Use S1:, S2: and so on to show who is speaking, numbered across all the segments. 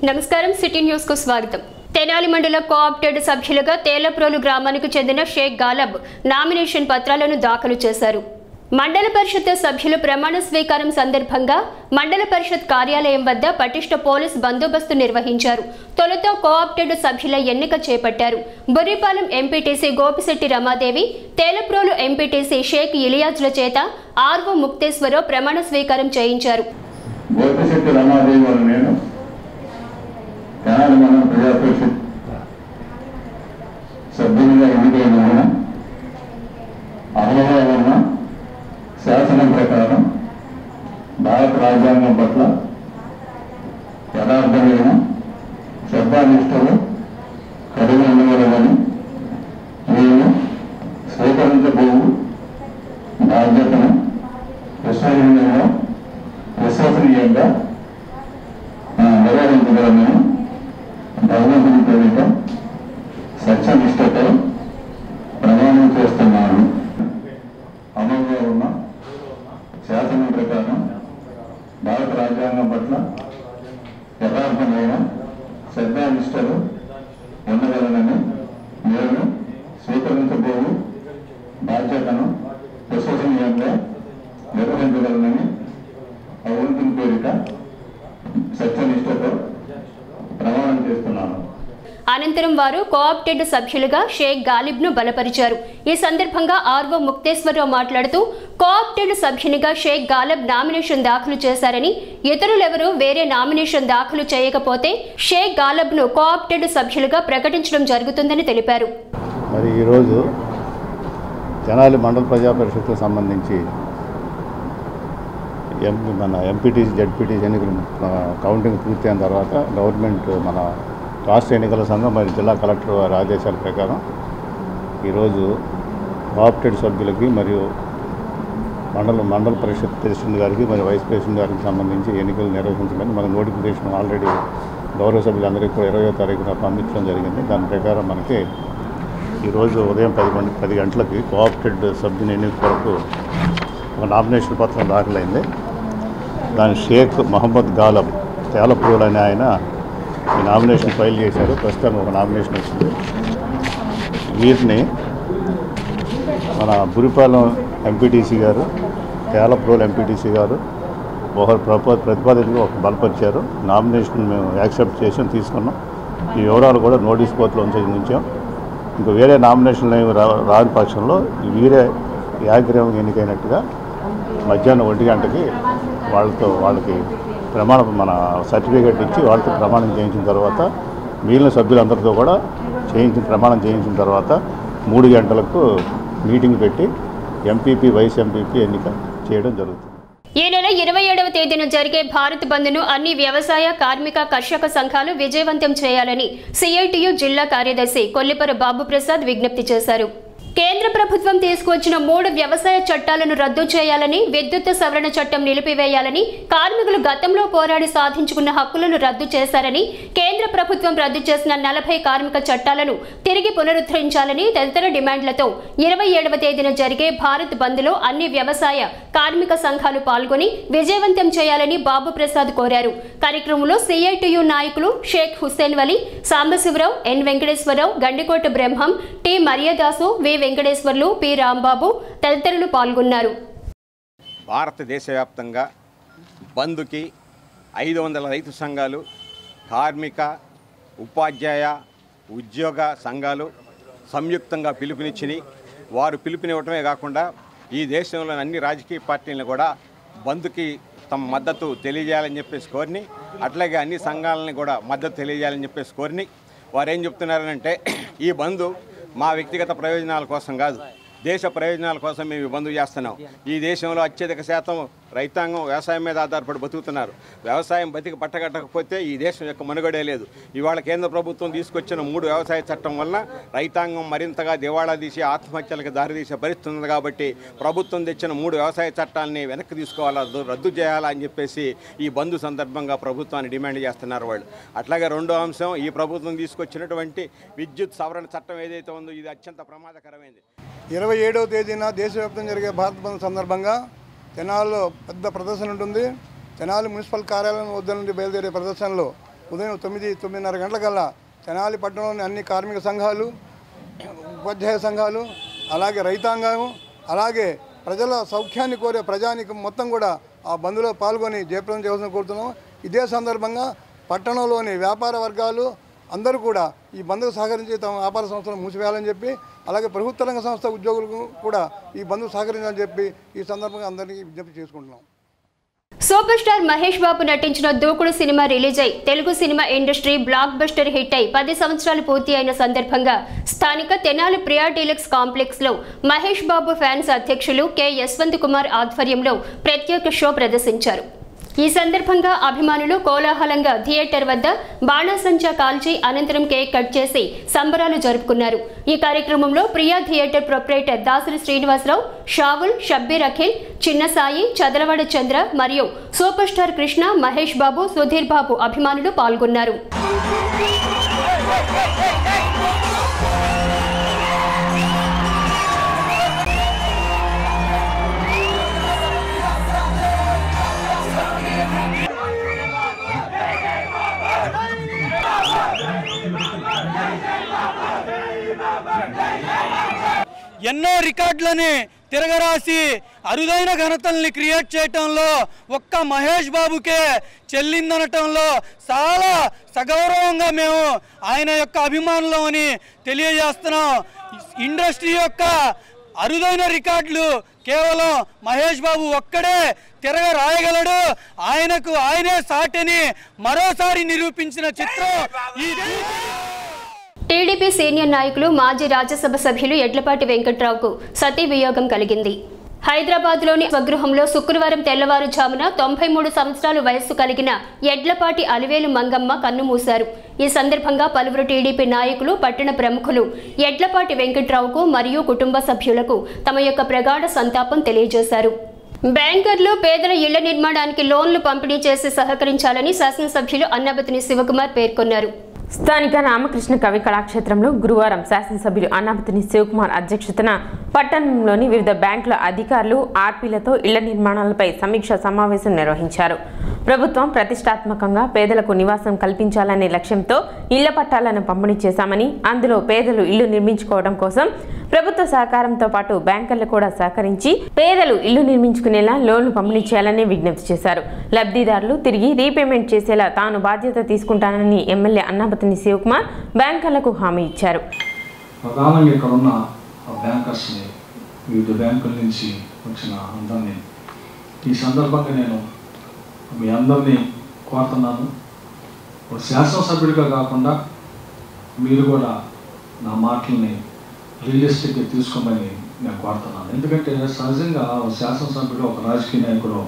S1: నమస్కారం city news కు స్వాగతం తెనాలి మండల కోఆప్టెడ్ సభ్యులుగా తేలప్రోలు గ్రామానికి చెందిన షేక్ గాలబ్ నామినేషన్ పత్రాలను దాఖలు చేశారు మండల పరిషత్ సభ్యుల ప్రమాణ స్వీకారం సందర్భంగా మండల పరిషత్ కార్యాలయం వద్ద పటిష్ట పోలీస్ బందోబస్తు నిర్వహించారు తొలుత కోఆప్టెడ్ సభ్యుల ఎన్నిక చేపట్టారు బుర్రిపాలెం ఎంపీటీసీ గోపిశెట్టి రమాదేవి తేలప్రోలు ఎంపీటీసీ షేక్ ఇలియాజ్ల చేత ఆర్వో ముక్తేశ్వరరావు ప్రమాణ స్వీకారం చేయించారు
S2: గోపిశెట్టి రమాదేవి అని నేను తెనాలి మండల ప్రజా పరిషత్ సభ్యునిగా ఎన్నికైన అమలులో ఉన్న శాసనం ప్రకారం భారత రాజ్యాంగం పట్ల యథార్థమైన శ్రద్ధానిష్టలు కలిగి ఉండగలదని నేను స్వీకరించబోవు బాధ్యతను విశ్వసనీయంగా విశ్వసనీయంగా ఆ, నిర్వహించగలమని భగవంతుని పేరిట సత్యనిష్టతో ప్రమాణం చేస్తున్నాను అమలులో ఉన్న శాసనం ప్రకారం భారత రాజ్యాంగం పట్ల యథార్థమైన శ్రద్ధానిష్టలు ఉండగలనని నేను స్వీకరించబోవు బాధ్యతను విశ్వసనీయంగా నిర్వహించగలనని భగవంతుని పేరిట సత్యనిష్టతో ప్రమాణం చేస్తున్నాను
S1: అనంతరం వారు కోఆప్టెడ్ సభ్యులుగా షేక్ గాలిబ్ను బలపరిచారు ఈ సందర్భంగా ఆర్వో ముక్తేశ్వరరావు మాట్లాడుతూ కోఆప్టెడ్ సభ్యునిగా షేక్ గాలిబ్ నామినేషన్ దాఖలు చేశారని ఇతరులెవరూ వేరే నామినేషన్ దాఖలు చేయకపోతే షేక్ గాలబ్ను కోఆప్టెడ్ సభ్యులుగా ప్రకటించడం జరుగుతుందని తెలిపారు
S3: మరి ఈరోజు తెనాలి మండల ప్రజా పరిషత్కు సంబంధించి ఎం మన ఎంపీటీసీ జడ్పీటీసీ ఎన్నికలు ఆ, కౌంటింగ్ పూర్తయిన తర్వాత గవర్నమెంట్ మన రాష్ట్ర ఎన్నికల సంఘం మరి జిల్లా కలెక్టర్ వారి ఆదేశాల ప్రకారం ఈరోజు కోఆప్టెడ్ సభ్యులకి మరియు మండల మండల పరిషత్ ప్రెసిడెంట్ గారికి మరియు వైస్ ప్రెసిడెంట్ గారికి సంబంధించి ఎన్నికలు నిర్వహించడానికి మన నోటిఫికేషన్ ఆల్రెడీ గౌరవ సభ్యులందరికీ కూడా ఇరవయో తారీఖున పంపించడం జరిగింది దాని ప్రకారం మనకి ఈరోజు ఉదయం పది మంది పది గంటలకి కోఆప్టెడ్ సభ్యుని ఎన్నిక కొరకు ఒక నామినేషన్ పత్రం దాఖలైంది దాని షేక్ మహమ్మద్ గాలబ్ తేలపూల్ అనే ఆయన ఈ నామినేషన్ ఫైల్ చేశారు ప్రస్తుతం ఒక నామినేషన్ వచ్చింది వీరిని మన బురిపాలెం ఎంపీటీసీ గారు తేలప్రోల్ ఎంపీటీసీ గారు ఒకరు ప్రపో ప్రతిపాదితగా ఒక బలపరిచారు నామినేషన్ మేము యాక్సెప్ట్ చేసి తీసుకున్నాం ఈ వివరాలు కూడా నోటీస్ బోర్డులో ఉంచి ఉంచాం ఇంకా వేరే నామినేషన్లు ఏమి రా రాని పక్షంలో ఈ వీరే యాగ్రహం ఎన్నికైనట్టుగా మధ్యాహ్నం ఒంటి గంటకి వాళ్ళతో వాళ్ళకి ప్రమాణం మన సర్టిఫికేట్ ఇచ్చి వాళ్ళతో ప్రమాణం చేయించిన తర్వాత మిగిలిన సభ్యులందరితో కూడా చేయించిన ప్రమాణం చేయించిన తర్వాత మూడు గంటలకు మీటింగ్ పెట్టి ఎంపీపీ వైస్ ఎంపీపీ ఎన్నిక చేయడం జరుగుతుంది
S1: ఈ నెల ఇరవై ఏడవ తేదీన జరిగే భారత్ బంద్ను అన్ని వ్యవసాయ కార్మిక కర్షక సంఘాలు విజయవంతం చేయాలని సిఐటియు జిల్లా కార్యదర్శి కొల్లిపర బాబు ప్రసాద్ విజ్ఞప్తి చేశారు కేంద్ర ప్రభుత్వం తీసుకువచ్చిన మూడు వ్యవసాయ చట్టాలను రద్దు చేయాలని విద్యుత్ సవరణ చట్టం నిలిపివేయాలని కార్మికులు గతంలో పోరాడి సాధించుకున్న హక్కులను రద్దు చేశారని కేంద్ర ప్రభుత్వం రద్దు చేసిన నలభై కార్మిక చట్టాలను తిరిగి పునరుద్ధరించాలని తదితర డిమాండ్లతో ఇరవై ఏడవ తేదీన జరిగే భారత్ బంద్లో అన్ని వ్యవసాయ కార్మిక సంఘాలు పాల్గొని విజయవంతం చేయాలని బాబు ప్రసాద్ కోరారు కార్యక్రమంలో సిఐటియు నాయకులు Sheikh Hussain Vali Sambasivarao N Venkateswararao Gandikota Brahmam T Mariyadasu V Venkateswarlu P Rambabu తదితరులు పాల్గొన్నారు
S4: భారతదేశ వ్యాప్తంగా బంద్కి ఐదు వందల రైతు సంఘాలు కార్మిక ఉపాధ్యాయ ఉద్యోగ సంఘాలు సంయుక్తంగా పిలుపునిచ్చినాయి వారు పిలుపునివ్వటమే కాకుండా ఈ దేశంలోని అన్ని రాజకీయ పార్టీలను కూడా బంద్కి తమ మద్దతు తెలియజేయాలని చెప్పేసి కోరిని అట్లాగే అన్ని సంఘాలని కూడా మద్దతు తెలియజేయాలని చెప్పేసి కోరిని వారు ఏం చెప్తున్నారంటే ఈ బంధు మా వ్యక్తిగత ప్రయోజనాల కోసం కాదు దేశ ప్రయోజనాల కోసం మేము ఈ బంధు చేస్తున్నాం ఈ దేశంలో అత్యధిక శాతం రైతాంగం వ్యవసాయం మీద ఆధారపడి బతుకుతున్నారు వ్యవసాయం బతికి పట్టగట్టకపోతే ఈ దేశం యొక్క మనుగడే లేదు ఇవాళ కేంద్ర ప్రభుత్వం తీసుకొచ్చిన మూడు వ్యవసాయ చట్టం వలన రైతాంగం మరింతగా దివాళా తీసి ఆత్మహత్యలకు దారితీసే పరిస్థితి ఉంది కాబట్టి ప్రభుత్వం తెచ్చిన మూడు వ్యవసాయ చట్టాలని వెనక్కి తీసుకోవాలా రద్దు- రద్దు చేయాలా అని చెప్పేసి ఈ బంధు సందర్భంగా ప్రభుత్వాన్ని డిమాండ్ చేస్తున్నారు వాళ్ళు అట్లాగే రెండో అంశం ఈ ప్రభుత్వం తీసుకొచ్చినటువంటి విద్యుత్ సవరణ చట్టం ఏదైతే ఉందో ఇది అత్యంత ప్రమాదకరమైనది
S5: ఇరవై ఏడవ తేదీన దేశవ్యాప్తంగా జరిగే భారత్ బంద్ సందర్భంగా తెనాలిలో పెద్ద ప్రదర్శన ఉంటుంది తెనాలి మున్సిపల్ కార్యాలయం వద్ద నుండి బయలుదేరే ప్రదర్శనలో ఉదయం తొమ్మిది తొమ్మిదిన్నర గంటలకల్లా తెనాలి పట్టణంలోని అన్ని కార్మిక సంఘాలు ఉపాధ్యాయ సంఘాలు అలాగే రైతాంగం అలాగే ప్రజల సౌఖ్యాన్ని కోరే ప్రజానికం మొత్తం కూడా ఆ బంద్లో పాల్గొని జయప్రదం చేయవలసిన కోరుతున్నాం ఇదే సందర్భంగా పట్టణంలోని వ్యాపార వర్గాలు అందరూ కూడా ఈ బంద్కు సహకరించి తమ వ్యాపార సంస్థలను మూసివేయాలని చెప్పి అలాగే ప్రభుత్వ రంగ సంస్థ ఉద్యోగులకు కూడా ఈ బంద్కు సహకరించాలని చెప్పి ఈ సందర్భంగా అందరికీ విజ్ఞప్తి చేసుకుంటున్నాం
S1: సూపర్ స్టార్ మహేష్ బాబు నటించిన దూకుడు సినిమా రిలీజ్ అయి Telugu cinema industry blockbuster hit అయి పది సంవత్సరాలు పూర్తి అయిన సందర్భంగా స్థానిక తెనాలి ప్రియా డీలక్స్ కాంప్లెక్స్ లో మహేష్ బాబు ఫ్యాన్స్ అధ్యక్షులు కె యశ్వంత్ కుమార్ ఆధ్వర్యంలో ప్రత్యేక షో ప్రదర్శించారు ఈ సందర్భంగా అభిమానులు కోలాహలంగా థియేటర్ వద్ద బాణాసంచా కాల్చి అనంతరం కేక్ కట్ చేసి సంబరాలు జరుపుకున్నారు ఈ కార్యక్రమంలో ప్రియా థియేటర్ ప్రొపరేటర్ దాసరి శ్రీనివాసరావు షావుల్ షబ్బీర్ అఖిల్ చిన్న సాయి చదలవాడ చంద్ర మరియు సూపర్ స్టార్ కృష్ణ మహేష్ బాబు సుధీర్ బాబు అభిమానులు పాల్గొన్నారు
S6: ఎన్నో రికార్డులని తిరగరాసి అరుదైన ఘనతల్ని క్రియేట్ చేయటంలో ఒక్క మహేష్ బాబుకే చెల్లిందనటంలో చాలా సగౌరవంగా మేము ఆయన యొక్క అభిమానులం అని తెలియజేస్తున్నాం ఇండస్ట్రీ యొక్క అరుదైన రికార్డులు కేవలం మహేష్ బాబు ఒక్కడే తిరగ రాయగలడు ఆయనకు ఆయనే సాటిని మరోసారి నిరూపించిన చిత్రం ఈ
S1: టీడీపీ సీనియర్ నాయకులు మాజీ రాజ్యసభ సభ్యులు ఎడ్లపాటి వెంకట్రావుకు సతీ వియోగం కలిగింది హైదరాబాద్లోని స్వగృహంలో శుక్రవారం తెల్లవారుజామున తొంభై మూడు సంవత్సరాల వయస్సు కలిగిన ఎడ్లపాటి అలివేలు మంగమ్మ కన్నుమూశారు ఈ సందర్భంగా పలువురు టీడీపీ నాయకులు పట్టణ ప్రముఖులు ఎడ్లపాటి వెంకట్రావుకు మరియు కుటుంబ సభ్యులకు తమ యొక్క ప్రగాఢ సంతాపం తెలియజేశారు బ్యాంకర్లు పేదల ఇళ్ల నిర్మాణానికి లోన్లు పంపిణీ చేసి సహకరించాలని శాసనసభ్యులు అన్నబతిని శివకుమార్ పేర్కొన్నారు
S7: స్థానిక రామకృష్ణ కవి కళాక్షేత్రంలో గురువారం శాసనసభ్యులు అన్నాపతిని శివకుమార్ అధ్యక్షతన పట్టణంలోని వివిధ బ్యాంకుల అధికారులు ఆర్పీలతో ఇళ్ల నిర్మాణాలపై సమీక్ష సమావేశం నిర్వహించారు ప్రభుత్వం ప్రతిష్టాత్మకంగా పేదలకు నివాసం కల్పించాలనే లక్ష్యంతో ఇళ్ల పట్టాలను పంపిణీ చేశామని అందులో పేదలు ఇల్లు నిర్మించుకోవడం కోసం ప్రభుత్వ సహకారంతో పాటు బ్యాంకర్లు కూడా సహకరించి పేదలు ఇల్లు నిర్మించుకునేలా లోన్లు పంపిణీ చేయాలని విజ్ఞప్తి చేశారు లబ్ధిదారులు తిరిగి రీపేమెంట్ చేసేలా తాను బాధ్యత తీసుకుంటానని ఎమ్మెల్యే అన్నాపతిని శివకుమార్ బ్యాంకర్లకు హామీ ఇచ్చారు
S8: ప్రధానంగా ఇక్కడ ఉన్న ఆ బ్యాంకర్స్ని వివిధ బ్యాంకుల నుంచి వచ్చిన అందరినీ ఈ సందర్భంగా నేను మీ అందరినీ కోరుతున్నాను ఒక శాసనసభ్యుడిగా కాకుండా మీరు కూడా నా మాటల్ని రియలిస్టిక్గా తీసుకోమని నేను కోరుతున్నాను ఎందుకంటే సహజంగా ఒక శాసనసభ్యుడు ఒక రాజకీయ నాయకుడు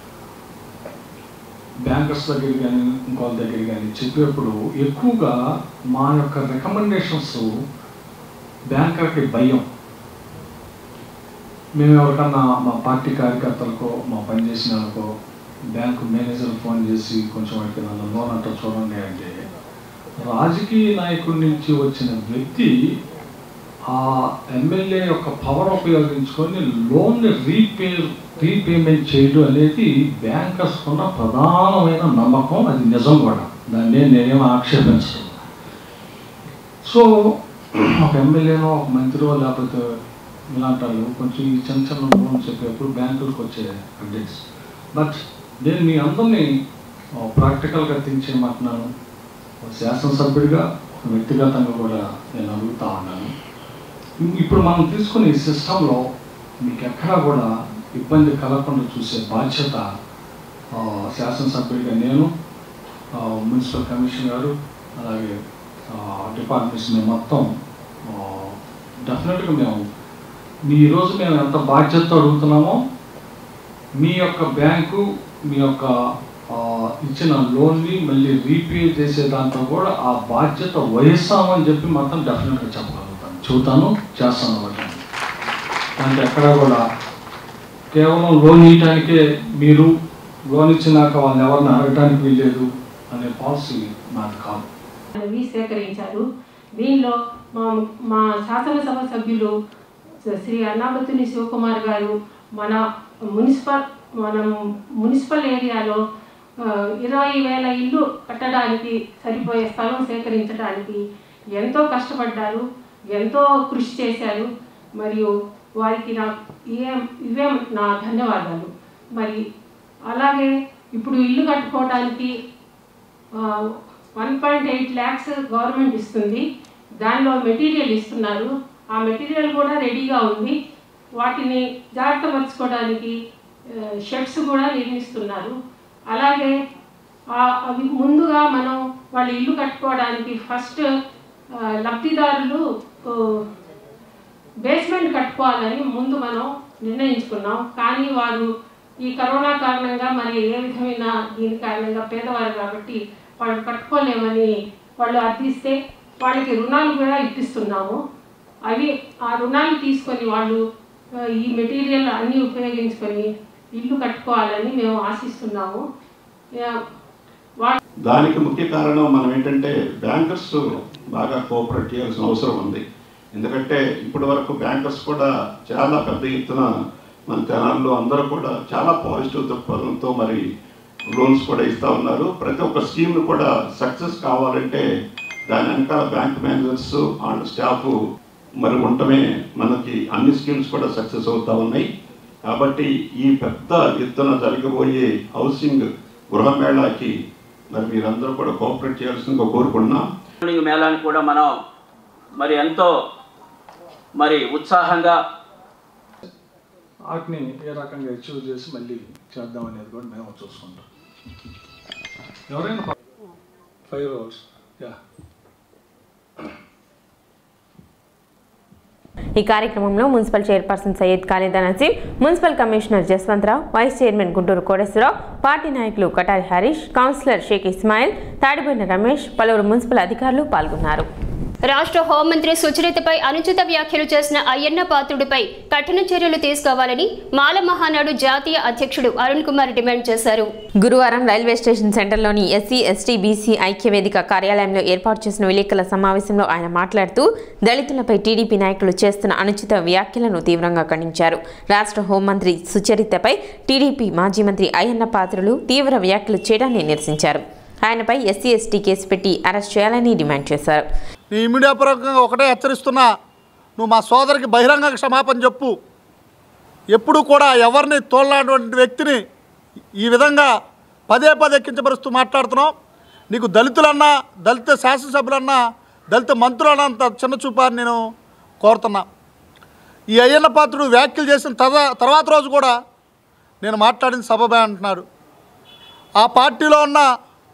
S8: బ్యాంకర్స్ దగ్గర కానీ ఇంకోళ్ళ దగ్గర కానీ చెప్పేప్పుడు ఎక్కువగా మా యొక్క రికమెండేషన్స్ బ్యాంకర్కి భయం మేము ఎవరికన్నా మా పార్టీ కార్యకర్తలకో మా పనిచేసిన వాళ్ళకో బ్యాంకు మేనేజర్ ఫోన్ చేసి కొంచెం వాడికి నన్ను లోన్ అంతా చూడండి అంటే రాజకీయ నాయకుడి నుంచి వచ్చిన వ్యక్తి ఆ ఎమ్మెల్యే యొక్క పవర్ ఉపయోగించుకొని లోన్ రీపే రీపేమెంట్ చేయడం అనేది బ్యాంకర్స్ ఉన్న ప్రధానమైన నమ్మకం అది నిజం కూడా దాన్ని నేనేం ఆక్షేపించను సో ఒక ఎమ్మెల్యేనో ఒక మంత్రో లేకపోతే ఇలాంటి వాళ్ళు కొంచెం ఈ చిన్న చిన్న లోన్ చెప్పేప్పుడు బ్యాంకులకు వచ్చే అప్డేట్స్ బట్ నేను మీ అందరినీ ప్రాక్టికల్గా థింక్ చేయమంటున్నాను ఒక శాసనసభ్యుడిగా ఒక వ్యక్తిగతంగా కూడా నేను అడుగుతా ఉన్నాను ఇప్పుడు మనం తీసుకునే ఈ సిస్టంలో మీకు ఎక్కడా కూడా ఇబ్బంది కలగకుండా చూసే బాధ్యత ఆ, శాసనసభ్యుడిగా నేను ఆ, మున్సిపల్ కమిషన్ గారు అలాగే డిపార్ట్మెంట్స్ మేము మొత్తం డెఫినెట్గా మేము మీ ఈరోజు మేము ఎంత బాధ్యతతో అడుగుతున్నామో మీ యొక్క బ్యాంకు మీ యొక్క ఆ, ఇచ్చిన లోన్ని మళ్ళీ రీపే చేసే దాంట్లో కూడా ఆ బాధ్యత వహిస్తామని చెప్పి మాత్రం డెఫినెట్గా చెప్పగలుగుతాను చెబుతాను చేస్తాను వాటిని దాంట్లో ఎక్కడా కూడా కేవలం లోన్ ఇవ్వడానికే మీరు లోన్ ఇచ్చినాక వాళ్ళని ఎవరిని అడగడానికి వీల్లేదు అనే పాలసీ నాకు కాదు
S9: అవి సేకరించారు దీనిలో మా మా శాసనసభ సభ్యులు శ్రీ అన్నామతుని శివకుమార్ గారు మన మున్సిపల్ మన మున్సిపల్ ఏరియాలో ఆ, ఇరవై వేల ఇల్లు కట్టడానికి సరిపోయే స్థలం సేకరించడానికి ఎంతో కష్టపడ్డారు ఎంతో కృషి చేశారు మరియు వారికి నా ఇవే ఇవే నా ధన్యవాదాలు మరి అలాగే ఇప్పుడు ఇల్లు కట్టుకోవడానికి one point eight lakhs government ఇస్తుంది దానిలో మెటీరియల్ ఇస్తున్నారు ఆ మెటీరియల్ కూడా రెడీగా ఉంది వాటిని జాగ్రత్త పరచుకోవడానికి షెడ్స్ కూడా నిర్మిస్తున్నారు అలాగే ఆ- అవి ముందుగా మనం వాళ్ళు ఇల్లు కట్టుకోవడానికి ఫస్ట్ లబ్ధిదారులు ఆ, బేస్మెంట్ కట్టుకోవాలని ముందు మనం నిర్ణయించుకున్నాం కానీ వారు ఈ కరోనా కారణంగా మరి ఏ విధమైన దీని కారణంగా పేదవారు కాబట్టి వాళ్ళు కట్టుకోలేమని వాళ్ళు అర్థిస్తే వాళ్ళకి రుణాలు కూడా ఇప్పిస్తున్నాము అవి ఆ రుణాలు తీసుకొని వాళ్ళు ఆ, ఈ మెటీరియల్ అన్నీ ఉపయోగించుకొని ఇల్లు కట్టుకోవాలని మేము ఆశిస్తున్నాము ఆ, వా
S10: దానికి ముఖ్య కారణం మనం ఏంటంటే బ్యాంకర్స్ బాగా కోఆపరేట్ చేయాల్సిన అవసరం ఉంది ఎందుకంటే ఇప్పటి వరకు బ్యాంకర్స్ కూడా చాలా పెద్ద ఎత్తున మన తెనాల్లో అందరూ కూడా చాలా పాజిటివ్ దృక్పథంతో మరి లోన్స్ కూడా ఇస్తూ ఉన్నారు ప్రతి ఒక్క స్కీమ్ కూడా సక్సెస్ కావాలంటే దాని వెనకాల బ్యాంక్ మేనేజర్స్ అండ్ స్టాఫ్ మరి ఉండటమే మనకి అన్ని స్కీమ్స్ కూడా సక్సెస్ అవుతా ఉన్నాయి కాబట్టి ఈ పెద్ద ఎత్తున జరగబోయే హౌసింగ్ గృహమేళాకి మరి మీరందరూ కూడా కోఆపరేట్ చేయాల్సిందిగా కోరుకుంటున్నాం
S11: మార్నింగ్ మేళాన్ని కూడా మనం మరి ఎంతో మరి ఉత్సాహంగా
S8: వాటిని ఏ రకంగా అచీవ్ చేసి మళ్ళీ చేద్దాం అనేది కూడా మేము చూసుకుంటాం ఎవరైనా ఫైవ్ అవర్స్ యా
S7: ఈ కార్యక్రమంలో municipal chairperson Syed Khalid Naseem municipal commissioner Jaswantharao vice chairman Guntur Koteswararao party నాయకులు కటారి హరీష్ కౌన్సిలర్ షేక్ ఇస్మాయిల్ తాడిబోయిన రమేష్ పలువురు మున్సిపల్ అధికారులు పాల్గొన్నారు
S1: రాష్ట్ర హోంమంత్రి సుచరితపై అనుచిత వ్యాఖ్యలు చేసిన అయ్యన్న పాత్రుడిపై కఠిన చర్యలు తీసుకోవాలని మాల మహానాడు జాతీయ అధ్యక్షుడు అరుణ్ కుమార్ డిమాండ్ చేశారు
S7: గురువారం రైల్వే స్టేషన్ సెంటర్లోని ఎస్సీ ఎస్టీ బీసీ ఐక్యవేదిక కార్యాలయంలో ఏర్పాటు చేసిన విలేకరుల సమావేశంలో ఆయన మాట్లాడుతూ దళితులపై టీడీపీ నాయకులు చేస్తున్న అనుచిత వ్యాఖ్యలను తీవ్రంగా ఖండించారు రాష్ట్ర హోంమంత్రి సుచరితపై టీడీపీ మాజీ మంత్రి అయ్యన్న పాత్రులు తీవ్ర వ్యాఖ్యలు చేయడాన్ని నిరసించారు ఆయనపై ఎస్సీ ఎస్టీ కేసు పెట్టి అరెస్ట్ చేయాలని డిమాండ్ చేశారు
S12: నీ మీడియా పూర్వకంగా ఒకటే హెచ్చరిస్తున్నా నువ్వు మా సోదరికి బహిరంగ క్షమాపణ చెప్పు ఎప్పుడు కూడా ఎవరిని తోలనటువంటి వ్యక్తిని ఈ విధంగా పదే పదే కించపరుస్తూ మాట్లాడుతున్నావు నీకు దళితులన్నా దళిత శాసనసభ్యులన్నా దళిత మంత్రులన్నంత చిన్న చూపాన్ని నేను కోరుతున్నా ఈ అయ్యన్న పాత్రుడు వ్యాఖ్యలు చేసిన తర్వా తర్వాత రోజు కూడా నేను మాట్లాడిన సబబే అంటున్నాడు ఆ పార్టీలో ఉన్న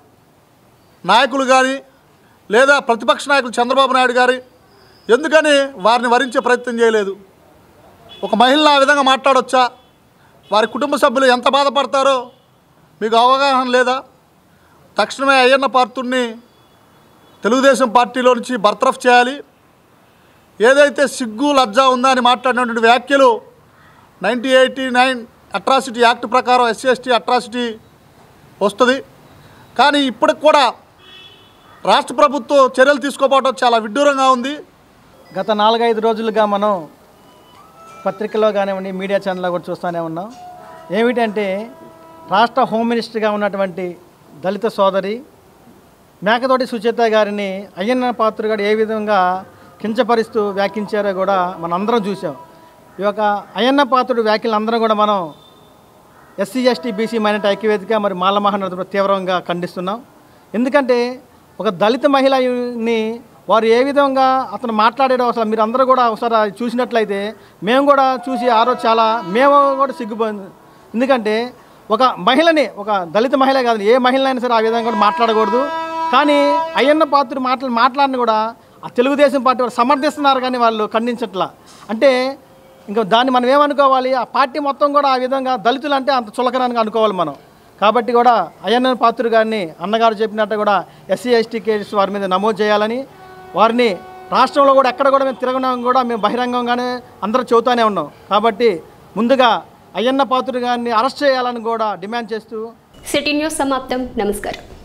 S12: నాయకులు కానీ లేదా ప్రతిపక్ష నాయకులు చంద్రబాబు నాయుడు గారి ఎందుకని వారిని వరించే ప్రయత్నం చేయలేదు ఒక మహిళను ఆ విధంగా మాట్లాడొచ్చా వారి కుటుంబ సభ్యులు ఎంత బాధపడతారో మీకు అవగాహన లేదా తక్షణమే అయ్యన్న పార్తుడిని తెలుగుదేశం పార్టీలో నుంచి బర్తరఫ్ చేయాలి ఏదైతే సిగ్గు లజ్జా ఉందా అని మాట్లాడినటువంటి వ్యాఖ్యలు ninety eighty nine atrocity act ప్రకారం ఎస్సీ ఎస్టీ అట్రాసిటీ వస్తుంది కానీ ఇప్పటికి కూడా రాష్ట్ర ప్రభుత్వం చర్యలు తీసుకోకపోవడం చాలా విడ్డూరంగా ఉంది
S13: గత నాలుగైదు రోజులుగా మనం పత్రికల్లో కానివ్వండి మీడియా ఛానల్లో కూడా చూస్తూనే ఉన్నాం ఏమిటంటే రాష్ట్ర హోమ్ మినిస్టర్గా ఉన్నటువంటి దళిత సోదరి మేకతోటి సుచేత గారిని అయ్యన్న పాత్ర గారు ఏ విధంగా కించపరుస్తూ వ్యాఖ్యించారో కూడా మనం అందరం చూసాం ఈ యొక్క అయ్యన్న పాత్రుడు వ్యాఖ్యలు అందరం కూడా మనం ఎస్సీ ఎస్టీ బీసీ మైనార్టీ ఐక్యవేదిక మరి మాల మహానది తీవ్రంగా ఖండిస్తున్నాం ఎందుకంటే ఒక దళిత మహిళని వారు ఏ విధంగా అతను మాట్లాడాడో అసలు మీరు అందరూ కూడా ఒకసారి అది చూసినట్లయితే మేము కూడా చూసి ఆ రోజు చాలా మేము కూడా సిగ్గుపోయింది ఎందుకంటే ఒక మహిళని ఒక దళిత మహిళ కాదు ఏ మహిళనైనా సరే ఆ విధంగా కూడా మాట్లాడకూడదు కానీ అయ్యన్న పాత్రుడు మాటలు మాట్లాడిన కూడా ఆ తెలుగుదేశం పార్టీ వాళ్ళు సమర్థిస్తున్నారు కానీ వాళ్ళు ఖండించట్లా అంటే ఇంకా దాన్ని మనం ఏమనుకోవాలి ఆ పార్టీ మొత్తం కూడా ఆ విధంగా దళితులు అంటే అంత చులకనగా అనుకోవాలి మనం కాబట్టి కూడా అయ్యన్న పాత్రుడు గారిని అన్నగారు చెప్పినట్టు కూడా ఎస్సీ ఎస్టీ కేసు వారి మీద నమోదు చేయాలని వారిని రాష్ట్రంలో కూడా ఎక్కడ కూడా మేము తిరగడం కూడా మేము బహిరంగంగానే అందరూ చెబుతూనే ఉన్నాం కాబట్టి ముందుగా అయ్యన్న పాత్రుడు గారిని అరెస్ట్ చేయాలని కూడా డిమాండ్ చేస్తూ
S1: సిటీ న్యూస్ సమాప్తం నమస్కారం